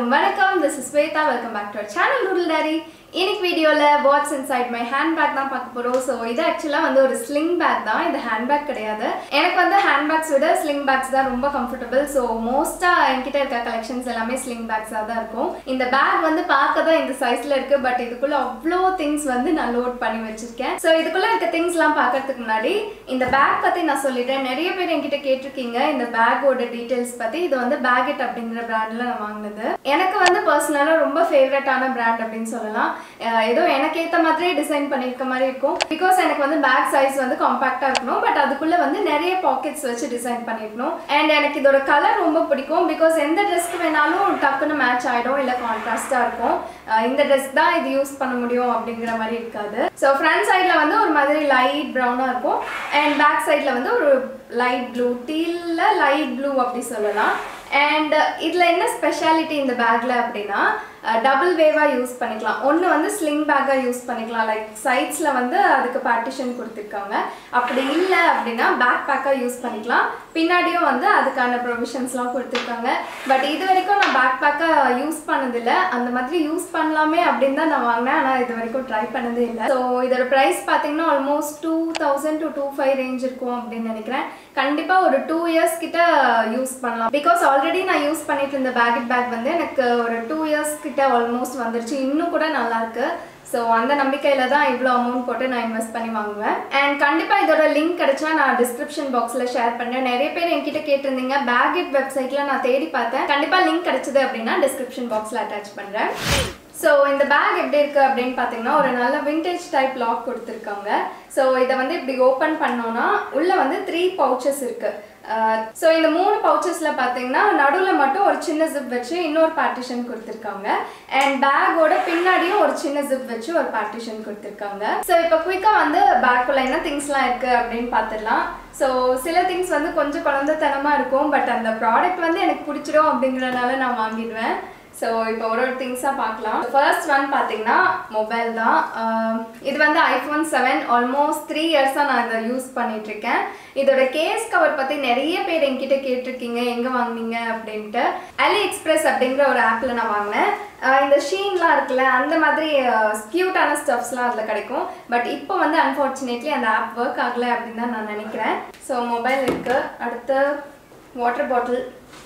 எல்லாருக்கும் வணக்கம் this is Swetha welcome back to channel noodle டாரி இன்னைக்கு வீடியோவில் what's inside my hand bag தான் பார்க்க போகிறோம் ஸோ இது ஆக்சுவலாக வந்து ஒரு ஸ்லிங் பேக் தான் இது ஹேண்ட் பேக் கிடையாது எனக்கு வந்து ஹேண்ட் பேக்ஸ் விட ஸ்லிங் பேக்ஸ் தான் ரொம்ப கம்ஃபர்டபுள் ஸோ மோஸ்ட்டாக என்கிட்ட இருக்க கலெக்ஷன்ஸ் எல்லாமே ஸ்லிங் பேக்ஸாக தான் இருக்கும் இந்த பேக் வந்து பார்க்க தான் இந்த சைஸில் இருக்குது பட் இதுக்குள்ளே அவ்வளோ திங்ஸ் வந்து நான் லோட் பண்ணி வச்சிருக்கேன் ஸோ இதுக்குள்ளே இருக்க திங்ஸ்லாம் பார்க்கறதுக்கு முன்னாடி இந்த பேக் பற்றி நான் சொல்லிட்டேன் நிறைய பேர் என்கிட்ட கேட்டிருக்கீங்க இந்த பேக்கோட டீட்டெயில்ஸ் பற்றி இது வந்து பேக்கெட் அப்படிங்கிற பிராண்டில் நான் வாங்கினது எனக்கு வந்து பர்சனலாக ரொம்ப ஃபேவரட்டான பிராண்ட் அப்படின்னு சொல்லலாம் அஹ் ஏதோ எனக்கு ஏற்ற மாதிரியே டிசைன் பண்ணியிருக்க மாதிரி இருக்கும் பிகாஸ் எனக்கு வந்து பேக் சைஸ் வந்து காம்பாக்டாக இருக்கணும் பட் அதுக்குள்ளே வந்து நிறைய பாக்கெட்ஸ் வச்சு டிசைன் பண்ணியிருக்கணும் அண்ட் எனக்கு இதோட கலர் ரொம்ப பிடிக்கும் பிகாஸ் எந்த ட்ரெஸ்க்கு வேணாலும் டக்குன்னு மேட்ச் ஆகிடும் இல்லை கான்ட்ராஸ்டாக இருக்கும் அஹ் இந்த ட்ரெஸ் தான் இது யூஸ் பண்ண முடியும் அப்படிங்கிற மாதிரி இருக்காது ஸோ ஃப்ரண்ட் சைடில் வந்து ஒரு மாதிரி லைட் ப்ரௌனாக இருக்கும் அண்ட் பேக் சைடில் வந்து ஒரு லைட் ப்ளூ டீலில் லைட் ப்ளூ அப்படி சொல்லலாம் அண்ட் இதில் என்ன ஸ்பெஷாலிட்டி இந்த பேக்கில் அப்படின்னா டபுள் வேவாக யூஸ் பண்ணிக்கலாம் ஒன்று வந்து ஸ்லிங் பேக்காக யூஸ் பண்ணிக்கலாம் லைக் சைட்ஸில் வந்து அதுக்கு பார்ட்டிஷன் கொடுத்துருக்காங்க அப்படி இல்லை அப்படின்னா பேக் பேக்காக யூஸ் பண்ணிக்கலாம் பின்னாடியும் வந்து அதுக்கான ப்ரொவிஷன்ஸ்லாம் கொடுத்துருக்காங்க பட் இது வரைக்கும் நான் பேக் பேக்காக யூஸ் பண்ணதில்லை அந்த மாதிரி யூஸ் பண்ணலாமே அப்படின்னு தான் நான் வாங்கினேன் ஆனால் இது வரைக்கும் ட்ரை பண்ணதே இல்லை ஸோ இதோட ப்ரைஸ் பார்த்தீங்கன்னா almost two thousand to two five range இருக்கும் அப்படின்னு நினைக்கிறேன் கண்டிப்பாக ஒரு டூ இயர்ஸ் கிட்ட யூஸ் பண்ணலாம் பிகாஸ் ஆல்ரெடி நான் யூஸ் பண்ணிட்டு இருந்த பேக்கெட் பேக் வந்து எனக்கு ஒரு டூ இயர்ஸ் கிட்ட ஆல்மோஸ்ட் வந்துருச்சு இன்னும் கூட நல்லா இருக்கு ஸோ அந்த நம்பிக்கையில் தான் இவ்வளோ அமௌண்ட் போட்டு நான் இன்வெஸ்ட் பண்ணி வாங்குவேன் அண்ட் கண்டிப்பாக இதோட லிங்க் கிடைச்சா நான் டிஸ்கிரிப்ஷன் பாக்ஸில் ஷேர் பண்ணுறேன் நிறைய பேர் என்கிட்ட கேட்டிருந்தீங்க பேக்கெட் வெப்சைட்டில் நான் தேடி பார்த்தேன் கண்டிப்பாக லிங்க் கிடைச்சது அப்படின்னா டிஸ்கிரிப்ஷன் பாக்ஸில் அட்டாச் பண்ணுறேன் ஸோ இந்த பேக் எப்படி இருக்குது அப்படின்னு பார்த்தீங்கன்னா ஒரு நல்ல விண்டேஜ் டைப் லாக் கொடுத்துருக்காங்க ஸோ இதை வந்து இப்படி ஓப்பன் பண்ணோன்னா உள்ளே வந்து த்ரீ பவுச்சஸ் இருக்குது ஸோ இந்த மூணு பவுச்சஸில் பார்த்தீங்கன்னா நடுவில் மட்டும் ஒரு சின்ன ஜிப் வச்சு இன்னொரு பார்ட்டிஷன் கொடுத்துருக்காங்க அண்ட் பேக்கோட பின்னாடியும் ஒரு சின்ன ஜிப் வச்சு ஒரு பார்ட்டிஷன் கொடுத்துருக்காங்க ஸோ இப்போ குயிக்காக வந்து பேக்குள்ள என்ன திங்ஸ்லாம் இருக்குது அப்படின்னு பார்த்துடலாம் ஸோ சில திங்ஸ் வந்து கொஞ்சம் குழந்தைத்தனமாக இருக்கும் பட் அந்த ப்ராடக்ட் வந்து எனக்கு பிடிச்சிரும் அப்படிங்கிறனால நான் வாங்கிடுவேன் ஸோ இப்போ ஒரு ஒரு திங்ஸாக பார்க்கலாம் ஃபர்ஸ்ட் ஒன் பார்த்தீங்கன்னா மொபைல் தான் ஆஹ் இது வந்து ஐஃபோன் செவன் ஆல்மோஸ்ட் த்ரீ இயர்ஸாக நான் இதை யூஸ் பண்ணிகிட்ருக்கேன் இதோட கேஸ் கவர் பற்றி நிறைய பேர் என்கிட்ட கேட்டிருக்கீங்க எங்கே வாங்குனீங்க அப்படின்ட்டு அலி எக்ஸ்பிரஸ் அப்படிங்கிற ஒரு ஆப்பில் நான் வாங்கினேன் ஆஹ் இந்த ஷீன்லாம் இருக்குல்ல அந்த மாதிரி க்யூட்டான ஸ்டப்ஸ்லாம் அதில் கிடைக்கும் பட் இப்போ வந்து அன்ஃபார்ச்சுனேட்லி அந்த ஆப் ஒர்க் ஆகலை அப்படின்னு தான் நான் நினைக்கிறேன் ஸோ மொபைல் இருக்குது அடுத்து வாட்டர் பாட்டில்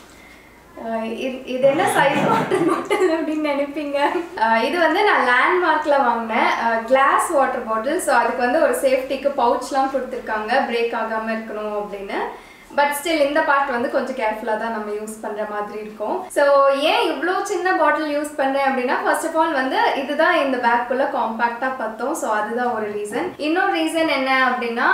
அஹ் இது இது என்ன சைஸ் வாட்டர் பாட்டில் அப்படின்னு நினைப்பீங்க அஹ் இது வந்து நான் லேண்ட்மார்க்ல வாங்கினேன் கிளாஸ் வாட்டர் பாட்டில் ஸோ அதுக்கு வந்து ஒரு சேஃப்டிக்கு பவுச்லாம் கொடுத்துருக்காங்க பிரேக் ஆகாமல் இருக்கணும் அப்படின்னு பட் ஸ்டில் இந்த பார்ட் வந்து கொஞ்சம் கேர்ஃபுல்லாக தான் நம்ம யூஸ் பண்ணுற மாதிரி இருக்கும் ஸோ ஏன் இவ்வளோ சின்ன பாட்டில் யூஸ் பண்ணுறேன் அப்படின்னா ஃபர்ஸ்ட் ஆஃப் ஆல் வந்து இதுதான் இந்த பேக்குள்ளே காம்பாக்டாக பார்த்தோம் ஸோ அதுதான் ஒரு ரீசன் இன்னொரு ரீசன் என்ன அப்படின்னா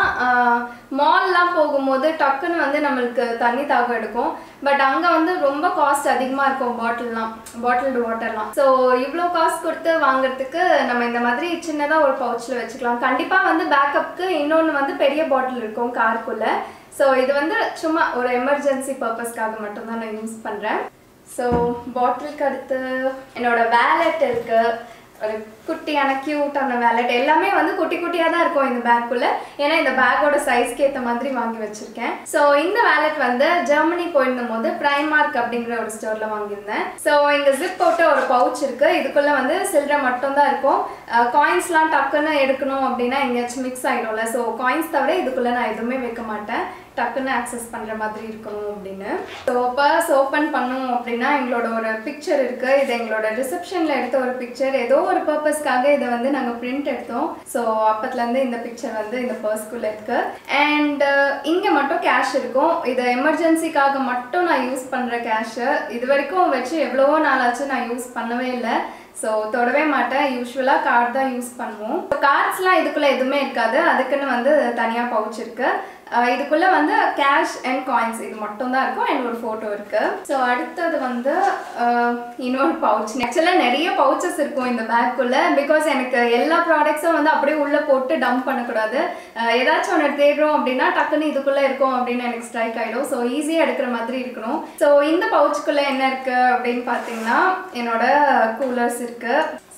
மால்லாம் போகும்போது டக்குன்னு வந்து நம்மளுக்கு தண்ணி தாகம் எடுக்கும் பட் அங்கே வந்து ரொம்ப காஸ்ட் அதிகமாக இருக்கும் பாட்டில்லாம் பாட்டில்டு வாட்டர்லாம் ஸோ இவ்வளோ காஸ்ட் கொடுத்து வாங்குறதுக்கு நம்ம இந்த மாதிரி சின்னதாக ஒரு பவுச்சில் வச்சுக்கலாம் கண்டிப்பாக வந்து பேக்கப்புக்கு இன்னொன்று வந்து பெரிய பாட்டில் இருக்கும் காருக்குள்ளே ஸோ இது வந்து சும்மா ஒரு எமர்ஜென்சி பர்பஸ்க்காக மட்டும்தான் நான் யூஸ் பண்ணுறேன் ஸோ பாட்டிலுக்கு அடுத்து என்னோட வேலெட் இருக்குது ஒரு குட்டியான க்யூட்டான வேலெட் எல்லாமே வந்து குட்டி குட்டியாக தான் இருக்கும் இந்த பேக்குள்ள ஏன்னா இந்த பேக்கோட சைஸ்க்கு ஏற்ற மாதிரி வாங்கி வச்சிருக்கேன் ஸோ இந்த வேலெட் வந்து ஜெர்மனி போயிருந்த போது பிரைமார்க் அப்படிங்கிற ஒரு ஸ்டோரில் வாங்கியிருந்தேன் ஸோ இங்கே ஜிப் போட்ட ஒரு பவுச் இருக்குது இதுக்குள்ளே வந்து சில்லறை மட்டும் தான் இருக்கும் காயின்ஸ்லாம் டக்குன்னு எடுக்கணும் அப்படின்னா எங்கேயாச்சும் மிக்ஸ் ஆகிடும்ல ஸோ காயின்ஸ் தவிர இதுக்குள்ளே நான் எதுவுமே வைக்க மாட்டேன் டக்குன்னு ஆக்சஸ் பண்ணுற மாதிரி இருக்கணும் அப்படின்னு ஸோ பர்ஸ் ஓப்பன் பண்ணோம் அப்படின்னா எங்களோட ஒரு பிக்சர் இருக்குது இது எங்களோட ரிசப்ஷனில் எடுத்த ஒரு பிக்சர் ஏதோ ஒரு பர்பஸ்க்காக இதை வந்து நாங்கள் பிரிண்ட் எடுத்தோம் ஸோ அப்பத்துலேருந்து இந்த பிக்சர் வந்து இந்த பர்ஸ்குள்ளே இருக்குது அண்ட் இங்கே மட்டும் கேஷ் இருக்கும் இது எமர்ஜென்சிக்காக மட்டும் நான் யூஸ் பண்ணுற கேஷு இது வரைக்கும் வச்சு எவ்வளவோ நாளாச்சு நான் யூஸ் பண்ணவே இல்லை ஸோ தொடவே மாட்டேன் யூஸ்வலாக கார்டு தான் யூஸ் பண்ணுவோம் கார்ட்ஸ்லாம் இதுக்குள்ளே எதுவுமே இருக்காது அதுக்குன்னு வந்து தனியாக பவுச் இருக்குது இதுக்குள்ளே வந்து கேஷ் அண்ட் காயின்ஸ் இது மட்டும் தான் இருக்கும் அண்ட் ஒரு ஃபோட்டோ இருக்குது ஸோ அடுத்தது வந்து அஹ், இன்னொரு பவுச் ஆக்சுவலாக நிறைய பவுச்சஸ் இருக்கும் இந்த பேக்குள்ளே பிகாஸ் எனக்கு எல்லா ப்ராடக்ட்ஸும் வந்து அப்படியே உள்ளே போட்டு டம்ப் பண்ணக்கூடாது அஹ், ஏதாச்சும் ஒன்று தேடுறோம் அப்படின்னா டக்குன்னு இதுக்குள்ளே இருக்கும் அப்படின்னு எனக்கு ஸ்ட்ரைக் ஆகிடும் ஸோ ஈஸியாக எடுக்கிற மாதிரி இருக்கணும் ஸோ இந்த பவுச்சுக்குள்ளே என்ன இருக்குது அப்படின்னு பார்த்தீங்கன்னா என்னோட கூலர்ஸ் இருக்குது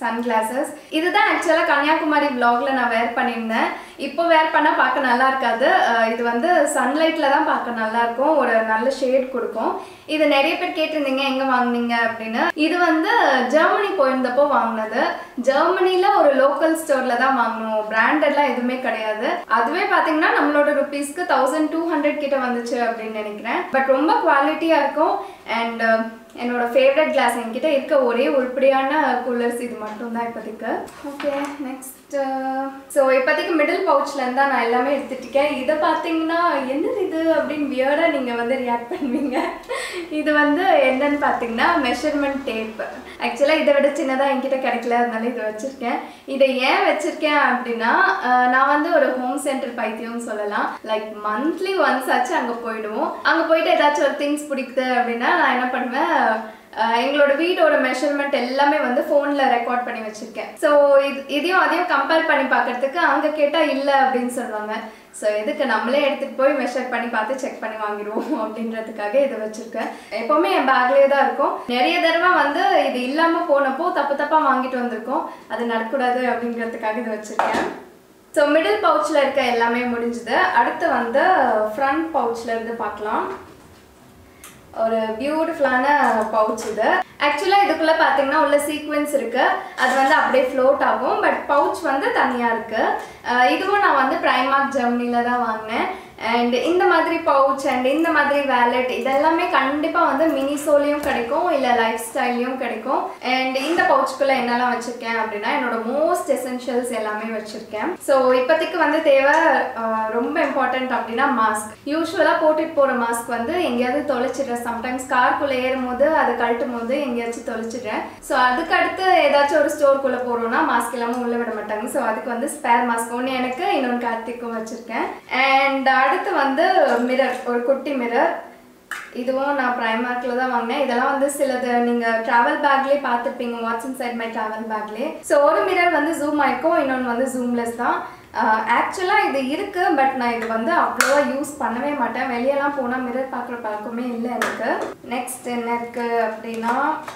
சன் கிளாஸஸ் இதுதான் ஆக்சுவலாக கன்னியாகுமரி vlogல நான் வேர் பண்ணியிருந்தேன் இப்போ வேர் பண்ணால் பார்க்க நல்லா இருக்காது அஹ் இது வந்து சன்லைட்டில் தான் பார்க்க நல்லா இருக்கும் ஒரு நல்ல ஷேட் கொடுக்கும் இது நிறைய பேர் கேட்டிருந்தீங்க எங்கே வாங்குனீங்க அப்படின்னு இது வந்து ஜெர்மனி போயிருந்தப்போ வாங்கினது ஜெர்மனியில் ஒரு லோக்கல் ஸ்டோரில் தான் வாங்கணும் பிராண்டட்லாம் எதுவுமே கிடையாது அதுவே பார்த்தீங்கன்னா நம்மளோட ருபீஸ்க்கு தௌசண்ட் டூ ஹண்ட்ரட் கிட்ட வந்துச்சு அப்படின்னு நினைக்கிறேன் பட் ரொம்ப குவாலிட்டியாக இருக்கும் அண்ட் என்னோட ஃபேவரட் கிளாஸ் என்கிட்ட இருக்க ஒரே உருப்படியான கூலர்ஸ் இது மட்டும் தான் இப்போதைக்கு ஓகே நெக்ஸ்ட் ஸோ இப்போதைக்கு மிடில் பவுச்லேருந்து தான் நான் எல்லாமே எடுத்துட்டிருக்கேன் இதை பார்த்தீங்கன்னா என்னது இது அப்படின்னு வியர்டாக நீங்கள் வந்து ரியாக்ட் பண்ணுவீங்க இது வந்து என்னன்னு பார்த்தீங்கன்னா மெஷர்மெண்ட் டேப் ஆக்சுவலாக இதை விட சின்னதாக என்கிட்ட கிடைக்கல அதனால இதை வச்சுருக்கேன் இதை ஏன் வச்சுருக்கேன் அப்படின்னா அஹ், நான் வந்து ஒரு ஹோம் சென்டர் பைத்தியம்னு சொல்லலாம் லைக் மந்த்லி ஒன்ஸ் ஆச்சு அங்கே போயிடுவோம் அங்கே போயிட்டு ஏதாச்சும் ஒரு திங்ஸ் பிடிக்குது அப்படின்னா நான் என்ன பண்ணுவேன் அஹ் எங்களோட வீடோட மெஷர்மெண்ட் எல்லாமே வந்து ஃபோனில் ரெக்கார்ட் பண்ணி வச்சுருக்கேன் ஸோ இது இதையும் அதையும் கம்பேர் பண்ணி பார்க்கறதுக்கு அங்கே கேட்டால் இல்லை அப்படின்னு சொல்லுவாங்க ஸோ எதுக்கு நம்மளே எடுத்துகிட்டு போய் மெஷர் பண்ணி பார்த்து செக் பண்ணி வாங்கிடுவோம் அப்படின்றதுக்காக இதை வச்சுருக்கேன் எப்போவுமே என் பேக்லேயே தான் இருக்கும் நிறைய தடவை வந்து இது இல்லாமல் போனப்போ தப்பு தப்பாக வாங்கிட்டு வந்திருக்கோம் அது நடக்கூடாது அப்படிங்கிறதுக்காக இதை வச்சுருக்கேன் ஸோ மிடில் பவுச்சில் இருக்க எல்லாமே முடிஞ்சுது அடுத்து வந்து ஃப்ரண்ட் பவுச்சில் இருந்து பார்க்கலாம் ஒரு பியூட்டிஃபுல்லான பவுச் இது ஆக்சுவலாக இதுக்குள்ளே பார்த்தீங்கன்னா உள்ள சீக்வென்ஸ் இருக்கு அது வந்து அப்படியே ஃப்ளோட் ஆகும் பட் பவுச் வந்து தனியாக இருக்கு அஹ் இதுவும் நான் வந்து பிரைமார்க் ஜெர்மனியில் தான் வாங்கினேன் அண்ட் இந்த மாதிரி பவுச் அண்ட் இந்த மாதிரி வேலெட் இதெல்லாமே கண்டிப்பாக வந்து மினிசோலையும் கிடைக்கும் இல்லை லைஃப் ஸ்டைல்லையும் கிடைக்கும் அண்ட் இந்த பவுச்சுக்குள்ளே என்னெல்லாம் வச்சுருக்கேன் அப்படின்னா என்னோட மோஸ்ட் எசென்ஷியல்ஸ் எல்லாமே வச்சுருக்கேன் ஸோ இப்போதைக்கு வந்து தேவை அஹ், ரொம்ப இம்பார்ட்டன்ட் அப்படின்னா மாஸ்க் யூஸ்வலாக போட்டுட்டு போகிற மாஸ்க் வந்து எங்கேயாவது தொலைச்சிடுறேன் சம்டைம்ஸ் கார்க்குள்ளே ஏறும் போது அதை கழட்டும் போது எங்கேயாச்சும் தொலைச்சிடுறேன் ஸோ அதுக்கு அடுத்து ஏதாச்சும் ஒரு ஸ்டோருக்குள்ளே போகிறோம்னா மாஸ்க் இல்லாமல் உள்ளே விட மாட்டாங்க ஸோ அதுக்கு வந்து ஸ்பேர் மாஸ்க் ஒன்று எனக்கு இன்னொன்று கார்த்திக்கும் வச்சுருக்கேன் அண்ட் அடுத்து வந்து மிரர் ஒரு குட்டி மிரர் இதுவும் நான் ப்ரைமார்க்கில் தான் வாங்கினேன் இதெல்லாம் வந்து சிலது நீங்கள் ட்ராவல் பேக்லேயே பார்த்துருப்பீங்க what's inside my travel பேக்லேயே ஸோ ஒரு மிரர் வந்து ஜூம் ஆயிருக்கும் இன்னொன்று வந்து ஜூம்லெஸ் தான் ஆக்சுவலாக இது இருக்குது பட் நான் இது வந்து அவ்வளோவா யூஸ் பண்ணவே மாட்டேன் வெளியெல்லாம் போனால் மிரர் பார்க்குற பழக்கமே இல்லை எனக்கு நெக்ஸ்ட் என்ன இருக்குது அப்படின்னா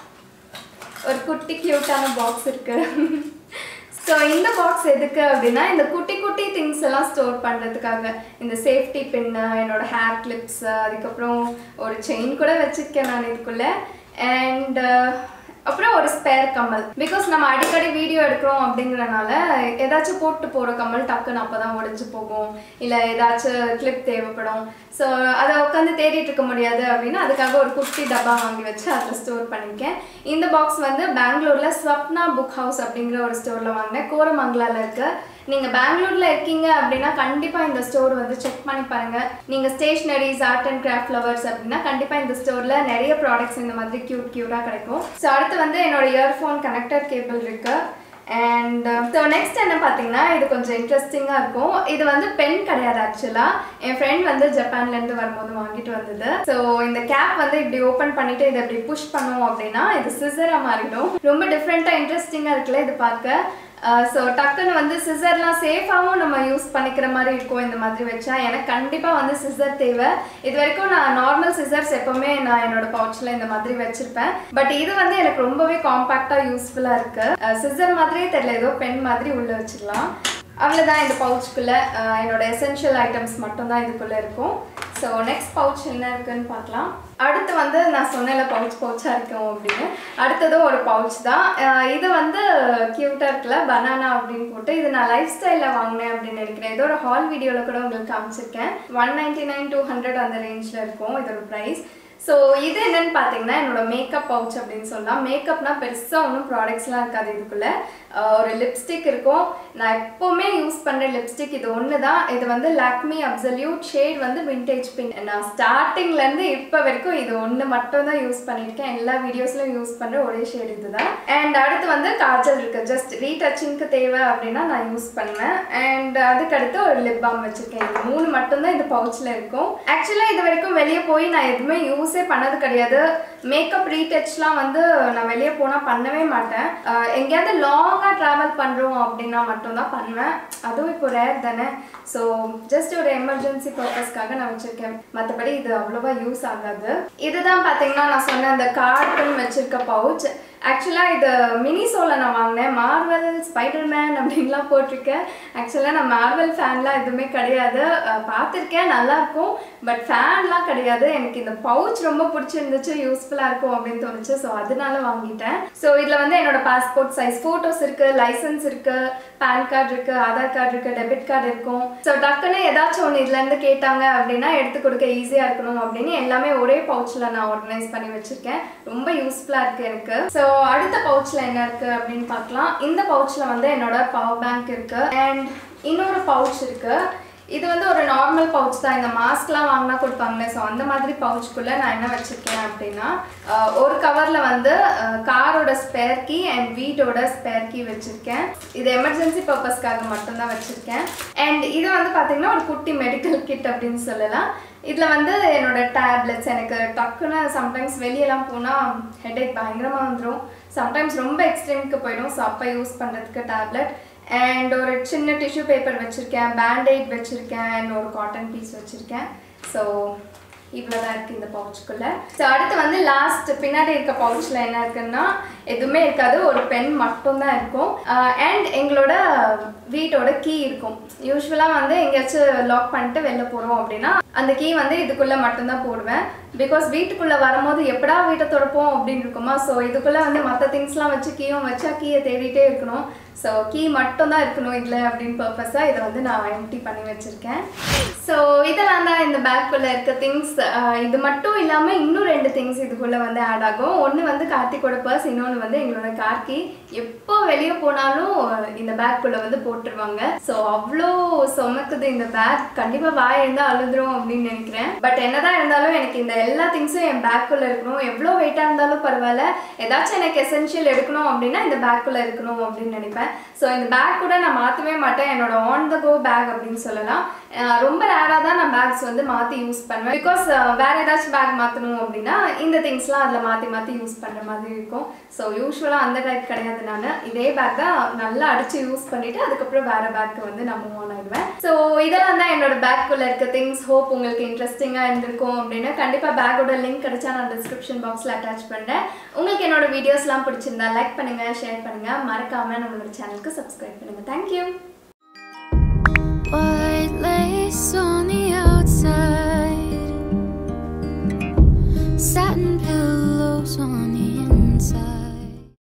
ஒரு குட்டி க்யூட்டான பாக்ஸ் இருக்குது ஸோ இந்த பாக்ஸ் எதுக்கு அப்படின்னா இந்த குட்டி குட்டி திங்ஸ் எல்லாம் ஸ்டோர் பண்ணுறதுக்காக இந்த சேஃப்டி பின்னு என்னோட ஹேர் கிளிப்ஸ் அதுக்கப்புறம் ஒரு செயின் கூட வச்சுருக்கேன் நான் இதுக்குள்ளே அண்ட் அப்புறம் ஒரு ஸ்பேர் கம்மல் பிகாஸ் நம்ம அடிக்கடி வீடியோ எடுக்கிறோம் அப்படிங்கிறனால ஏதாச்சும் போட்டு போகிற கம்மல் டக்குன்னு அப்போ தான் உடஞ்சி போகும் இல்லை ஏதாச்சும் கிளிப் தேவைப்படும் ஸோ அதை உட்காந்து தேடிட்டு இருக்க முடியாது அப்படின்னா அதுக்காக ஒரு குட்டி டப்பா வாங்கி வச்சு அதில் ஸ்டோர் பண்ணியிருக்கேன் இந்த பாக்ஸ் வந்து பெங்களூரில் ஸ்வப்னா புக் ஹவுஸ் அப்படிங்கிற ஒரு ஸ்டோரில் வாங்கினேன் கோரமங்கலாவில் இருக்குது நீங்கள் பெங்களூரில் இருக்கீங்க அப்படின்னா கண்டிப்பாக இந்த ஸ்டோர் வந்து செக் பண்ணி பாருங்கள் நீங்கள் stationeries art and craft flowers அப்படின்னா கண்டிப்பாக இந்த ஸ்டோரில் நிறைய ப்ராடக்ட்ஸ் இந்த மாதிரி க்யூட் க்யூட்டாக கிடைக்கும் ஸோ அடுத்து வந்து என்னோட இயர்ஃபோன் கனெக்டர் கேபிள் இருக்குது அண்ட் ஸோ நெக்ஸ்ட் என்ன பார்த்தீங்கன்னா இது கொஞ்சம் இன்ட்ரெஸ்டிங்காக இருக்கும் இது வந்து பென் கிடையாது ஆக்சுவலாக என் ஃப்ரெண்ட் வந்து ஜப்பான்லேருந்து வரும்போது வாங்கிட்டு வந்தது ஸோ இந்த கேப் வந்து இப்படி ஓப்பன் பண்ணிட்டு இதை இப்படி புஷ் பண்ணுவோம் அப்படின்னா இது சிசராக மாறிடும் ரொம்ப டிஃப்ரெண்ட்டாக இன்ட்ரெஸ்டிங்காக இருக்குல்ல இது பார்க்க ஸோ டக்குன்னு வந்து சிசர்லாம் சேஃபாகவும் நம்ம யூஸ் பண்ணிக்கிற மாதிரி இருக்கும் இந்த மாதிரி வச்சா எனக்கு கண்டிப்பாக வந்து சிசர் தேவை இது வரைக்கும் நான் நார்மல் சிசர்ஸ் எப்போவுமே நான் என்னோட பவுச்சில் இந்த மாதிரி வச்சுருப்பேன் பட் இது வந்து எனக்கு ரொம்பவே காம்பேக்டாக யூஸ்ஃபுல்லாக இருக்குது சிசர் மாதிரியே தெரியல ஏதோ பென் மாதிரி உள்ளே வச்சிடலாம் அவ்வளோதான் இந்த பவுச்சுக்குள்ளே என்னோட எசென்ஷியல் ஐட்டம்ஸ் மட்டும்தான் இதுக்குள்ளே இருக்கும் ஸோ நெக்ஸ்ட் பவுச் என்ன இருக்குன்னு பார்க்கலாம் அடுத்து வந்து நான் சொன்னேன்ல பவுச் பவுச்சாக இருக்கும் அப்படின்னு அடுத்ததும் ஒரு பவுச் தான் அஹ் இது வந்து க்யூட்டாக இருக்குல்ல பனானா அப்படின்னு போட்டு இது நான் லைஃப் ஸ்டைலில் வாங்கினேன் அப்படின்னு நினைக்கிறேன் இதோட ஹால் வீடியோவில் கூட உங்களுக்கு காமிச்சிருக்கேன் one ninety nine two hundred அந்த ரேஞ்சில் இருக்கும் இதோட ப்ரைஸ் ஸோ இது என்னன்னு பார்த்தீங்கன்னா என்னோட மேக்கப் பவுச் அப்படின்னு சொல்லலாம் மேக்கப்னா பெருசாக ஒன்றும் ப்ராடக்ட்ஸ்லாம் இருக்காது இதுக்குள்ளே ஆஹ் ஒரு லிப்ஸ்டிக் இருக்கும் நான் எப்போவுமே யூஸ் பண்ணுற லிப்ஸ்டிக் இது ஒன்று தான் இது வந்து லாக்மி அப்சல்யூட் ஷேட் வந்து விண்டேஜ் பின் நான் ஸ்டார்டிங்லேருந்து இப்போ வரைக்கும் இது ஒன்று மட்டும் தான் யூஸ் பண்ணியிருக்கேன் எல்லா வீடியோஸ்லையும் யூஸ் பண்ணுற ஒரே ஷேட் இதுதான் அண்ட் அடுத்து வந்து காஜல் இருக்குது ஜஸ்ட் ரீடச்சிங்க்கு தேவை அப்படின்னா நான் யூஸ் பண்ணுவேன் அண்ட் அதுக்கடுத்து ஒரு லிப் பாம் வச்சுருக்கேன் இது மூணு மட்டும்தான் இந்த பவுச்சில் இருக்கும் ஆக்சுவலாக இது வரைக்கும் வெளியே போய் நான் எதுவுமே யூஸே பண்ணது கிடையாது மேக்கப் ரீடச்லாம் வந்து நான் வெளியே போனால் பண்ணவே மாட்டேன் ஆஹ் எங்கேயாவது லாங்காக ட்ராவல் பண்ணுறோம் அப்படின்னா மட்டும்தான் பண்ணுவேன் அதுவும் இப்போ ரேர் தானே ஸோ ஜஸ்ட் ஒரு எமர்ஜென்சி பர்பஸ்க்காக நான் வச்சுருக்கேன் மற்றபடி இது அவ்வளோவா யூஸ் ஆகாது இதுதான் பார்த்தீங்கன்னா நான் சொன்ன அந்த கார்டன் வச்சிருக்க பவுச் ஆக்சுவலாக இது மினிசோவில் நான் வாங்கினேன் மார்வல் ஸ்பைடர்மேன் அப்படின்லாம் போட்டிருக்கேன் ஆக்சுவலாக நான் மார்வல் ஃபேன்லாம் எதுவுமே கிடையாது அஹ் பார்த்திருக்கேன் நல்லாயிருக்கும் பட் ஃபேன்லாம் கிடையாது எனக்கு இந்த பவுச் ரொம்ப பிடிச்சிருந்துச்சு யூஸ்ஃபுல்லாக இருக்கும் அப்படின்னு தோணுச்சு ஸோ அதனால வாங்கிட்டேன் ஸோ இதில் வந்து என்னோட பாஸ்போர்ட் சைஸ் ஃபோட்டோஸ் இருக்குது லைசன்ஸ் இருக்குது பேன் கார்டு இருக்குது ஆதார் கார்டு இருக்குது டெபிட் கார்டு இருக்கும் ஸோ டக்குன்னு ஏதாச்சும் ஒன்று இதுலேருந்து கேட்டாங்க அப்படின்னா எடுத்து கொடுக்க ஈஸியாக இருக்கணும் அப்படின்னு எல்லாமே ஒரே பவுச்சில் நான் ஆர்கனைஸ் பண்ணி வச்சுருக்கேன் ரொம்ப யூஸ்ஃபுல்லாக இருக்குது எனக்கு ஸோ அடுத்த பவுச்சில் என்ன இருக்குது அப்படின்னு பார்க்கலாம் இந்த பவுச்சில் வந்து என்னோட பவர் பேங்க் இருக்குது அண்ட் இன்னொரு பவுச் இருக்குது இது வந்து ஒரு நார்மல் பவுச் தான் இந்த மாஸ்க்லாம் வாங்கினா கொடுப்பாங்களே ஸோ அந்த மாதிரி பவுச்சுக்குள்ளே நான் என்ன வச்சுருக்கேன் அப்படின்னா அஹ், ஒரு கவரில் வந்து காரோட ஸ்பேர் கீ அண்ட் வீட்டோட ஸ்பேர் கீ வச்சுருக்கேன் இது எமர்ஜென்சி பர்பஸ்க்காக மட்டும்தான் வச்சுருக்கேன் அண்ட் இது வந்து பார்த்திங்கன்னா ஒரு குட்டி மெடிக்கல் கிட் அப்படின்னு சொல்லலாம் இதில் வந்து என்னோட டேப்லெட்ஸ் எனக்கு டக்குன்னு சம்டைம்ஸ் வெளியெல்லாம் போனால் ஹெடேக் பயங்கரமாக வந்துடும் சம்டைம்ஸ் ரொம்ப எக்ஸ்ட்ரீமுக்கு போயிடும் ஸோ அப்போ யூஸ் பண்ணுறதுக்கு டேப்லெட் அண்ட் ஒரு சின்ன டிஷ்யூ பேப்பர் வச்சுருக்கேன் பேண்டேட் வச்சுருக்கேன் அண்ட் ஒரு காட்டன் பீஸ் வச்சுருக்கேன் ஸோ இவ்வளோ தான் இருக்குது இந்த பவுச்சுக்குள்ளே ஸோ அடுத்து வந்து லாஸ்ட் பின்னாடி இருக்க பவுச்சில் என்ன இருக்குன்னா எதுவுமே இருக்காது ஒரு பென் மட்டும்தான் இருக்கும் அண்ட் எங்களோட வீட்டோட கீ இருக்கும் யூஸ்வலாக வந்து எங்கேயாச்சும் லாக் பண்ணிட்டு வெளில போகிறோம் அப்படின்னா அந்த கீ வந்து இதுக்குள்ளே மட்டும்தான் போடுவேன் பிகாஸ் வீட்டுக்குள்ளே வரும்போது எப்படா வீட்டை திறப்போம் அப்படின்னு இருக்குமா ஸோ இதுக்குள்ளே வந்து மற்ற திங்ஸ்லாம் வச்சு கீயும் வச்சா கீயை தேடிட்டே இருக்கணும் ஸோ கீ மட்டும் தான் இருக்கணும் இதில் அப்படின்னு பர்பஸாக இதை வந்து நான் எம்டி பண்ணி வச்சுருக்கேன் ஸோ இதெல்லாம் தான் இந்த பேக்குள்ளே இருக்க திங்ஸ் இது மட்டும் இல்லாமல் இன்னும் ரெண்டு திங்ஸ் இதுக்குள்ளே வந்து ஆட் ஆகும் ஒன்று வந்து கார்த்திகோட பர்ஸ் இன்னொன்று வந்து எங்களோட கார்கி எப்போ வெளியே போனாலும் இந்த பேக்குள்ளே வந்து போட்டுருவாங்க ஸோ அவ்வளோ சுமக்குது இந்த பேக் கண்டிப்பாக வாய் இருந்தால் அழுதுரும் அப்படின்னு நினைக்கிறேன் பட் என்னதான் இருந்தாலும் எனக்கு இந்த எல்லா திங்ஸும் என் பேக்குள்ளே இருக்கணும் எவ்வளோ வெயிட்டாக இருந்தாலும் பரவாயில்ல ஏதாச்சும் எனக்கு எசென்ஷியல் எடுக்கணும் அப்படின்னா இந்த பேக்குள்ளே இருக்கணும் அப்படின்னு நினைப்பேன் ஸோ இந்த பேக் கூட நான் மாற்றவே மாட்டேன் என்னோட ஆன் த கோ பேக் அப்படின்னு சொல்லலாம் அஹ் ரொம்ப ரேராக தான் நான் பேக்ஸ் வந்து மாற்றி யூஸ் பண்ணுவேன் பிகாஸ் வேறு ஏதாச்சும் பேக் மாற்றணும் அப்படின்னா இந்த திங்ஸ்லாம் அதில் மாற்றி மாற்றி யூஸ் பண்ணுற மாதிரி இருக்கும் ஸோ யூஸ்வலாக அந்த டைப் கிடையாது நான் இதே பேக் தான் நல்லா அடித்து யூஸ் பண்ணிவிட்டு அதுக்கப்புறம் வேறு பேக்கு வந்து நான் மூவ் ஆன் ஆயிடுவேன் ஸோ இதெல்லாம் தான் என்னோட பேக்குள்ளே இருக்க திங்ஸ் ஹோப் உங்களுக்கு இன்ட்ரெஸ்டிங்காக இருந்திருக்கும் அப்படின்னு கண்டிப்பாக பேக்கோட லிங்க் கிடைச்சா நான் டிஸ்கிரிப்ஷன் பாக்ஸில் அட்டாச் பண்ணுறேன் உங்களுக்கு என்னோட வீடியோஸ்லாம் பிடிச்சிருந்தா லைக் பண்ணுங்கள் ஷேர் பண்ணுங்கள் மறக்காமல் நம்மளோட சேனலுக்கு சப்ஸ்கிரைப் பண்ணுங்கள் தேங்க்யூ White lace